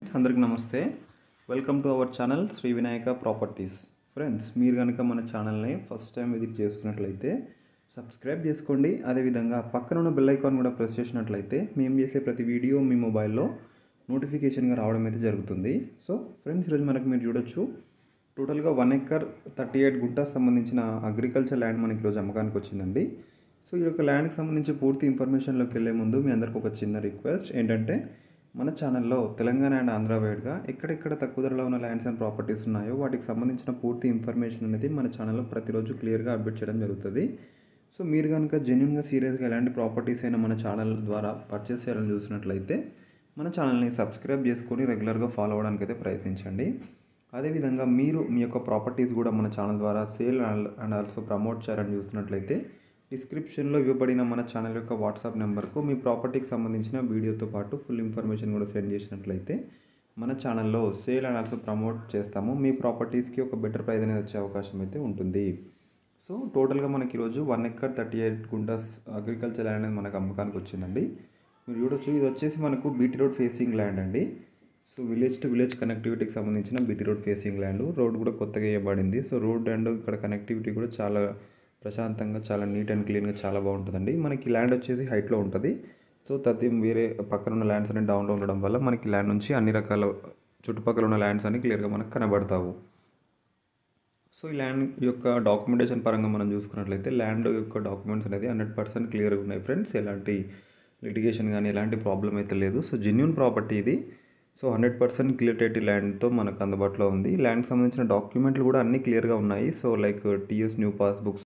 అందరికి నమస్తే welcome to our channel Shri Vinayaka properties friends మీరు కనుక మన ఛానల్ని ఫస్ట్ టైం విజిట్ చేస్తున్నట్లయితే సబ్స్క్రైబ్ చేసుకోండి అదేవిధంగా పక్కన ఉన్న బెల్ ఐకాన్ కూడా ప్రెస్ చేసినట్లయితే మేము చేసే ప్రతి వీడియో మీ మొబైల్లో నోటిఫికేషన్గా రావడం అయితే జరుగుతుంది సో ఫ్రెండ్స్ ఈరోజు మనకు మీరు చూడొచ్చు టోటల్గా one acre thirty eight guntas సంబంధించిన అగ్రికల్చర్ ల్యాండ్ మనకి ఈరోజు అమ్మకానికి వచ్చిందండి సో ఈ యొక్క ల్యాండ్కి సంబంధించి పూర్తి ఇన్ఫర్మేషన్లోకి వెళ్ళే ముందు మీ అందరికి ఒక చిన్న రిక్వెస్ట్ ఏంటంటే మన ఛానల్లో తెలంగాణ అండ్ ఆంధ్ర వైడ్గా ఎక్కడెక్కడ తక్కువ ధరలో ఉన్న ల్యాండ్స్ అండ్ ప్రాపర్టీస్ ఉన్నాయో వాటికి సంబంధించిన పూర్తి ఇన్ఫర్మేషన్ అనేది మన ఛానల్లో ప్రతిరోజు క్లియర్గా అప్డేట్ చేయడం జరుగుతుంది సో మీరు కనుక జెన్యున్గా సీరియస్గా ఎలాంటి ప్రాపర్టీస్ అయినా మన ఛానల్ ద్వారా పర్చేస్ చేయాలని చూసినట్లయితే మన ఛానల్ని సబ్స్క్రైబ్ చేసుకొని రెగ్యులర్గా ఫాలో అవ్వడానికి అయితే ప్రయత్నించండి అదేవిధంగా మీరు మీ యొక్క ప్రాపర్టీస్ కూడా మన ఛానల్ ద్వారా సేల్ అండ్ ఆల్సో ప్రమోట్ చేయాలని చూస్తున్నట్లయితే డిస్క్రిప్షన్లో ఇవ్వబడిన మన ఛానల్ యొక్క వాట్సాప్ నెంబర్కు మీ ప్రాపర్టీకి సంబంధించిన వీడియోతో పాటు ఫుల్ ఇన్ఫర్మేషన్ కూడా సెండ్ చేసినట్లయితే మన ఛానల్లో సేల్ అండ్ ఆల్సో ప్రమోట్ చేస్తాము మీ ప్రాపర్టీస్కి ఒక బెటర్ ప్రైస్ అనేది వచ్చే అవకాశం అయితే ఉంటుంది సో టోటల్గా మనకి ఈరోజు one acre thirty eight guntas agriculture land అనేది మనకు అమ్మకానికి వచ్చిందండి మీరు చూడొచ్చు ఇది వచ్చేసి మనకు బీటీ రోడ్ ఫేసింగ్ ల్యాండ్ అండి సో విలేజ్ టు విలేజ్ కనెక్టివిటీకి సంబంధించిన BT road facing land road కూడా కొత్తగా వేయబడింది సో రోడ్ అండ్ ఇక్కడ కనెక్టివిటీ కూడా చాలా ప్రశాంతంగా చాలా నీట్ అండ్ క్లీన్గా చాలా బాగుంటుందండి మనకి ల్యాండ్ వచ్చేసి హైట్లో ఉంటుంది సో తది వేరే పక్కన ఉన్న ల్యాండ్స్ అన్ని డౌన్లో ఉండడం వల్ల మనకి ల్యాండ్ నుంచి అన్ని రకాల చుట్టుపక్కల ఉన్న ల్యాండ్స్ అన్ని క్లియర్గా మనకు కనబడతావు సో ఈ ల్యాండ్ యొక్క డాక్యుమెంటేషన్ పరంగా మనం చూసుకున్నట్లయితే ల్యాండ్ యొక్క డాక్యుమెంట్స్ అనేది హండ్రెడ్ పర్సెంట్ క్లియర్గా ఉన్నాయి ఫ్రెండ్స్ ఎలాంటి లిటిగేషన్ కానీ ఎలాంటి ప్రాబ్లం అయితే లేదు సో జెన్యున్ ప్రాపర్టీ ఇది సో హండ్రెడ్ పర్సెంట్ క్లియర్టేటి ల్యాండ్తో మనకు అందుబాటులో ఉంది ల్యాండ్ సంబంధించిన డాక్యుమెంట్లు కూడా అన్నీ క్లియర్గా ఉన్నాయి so like TS new passbooks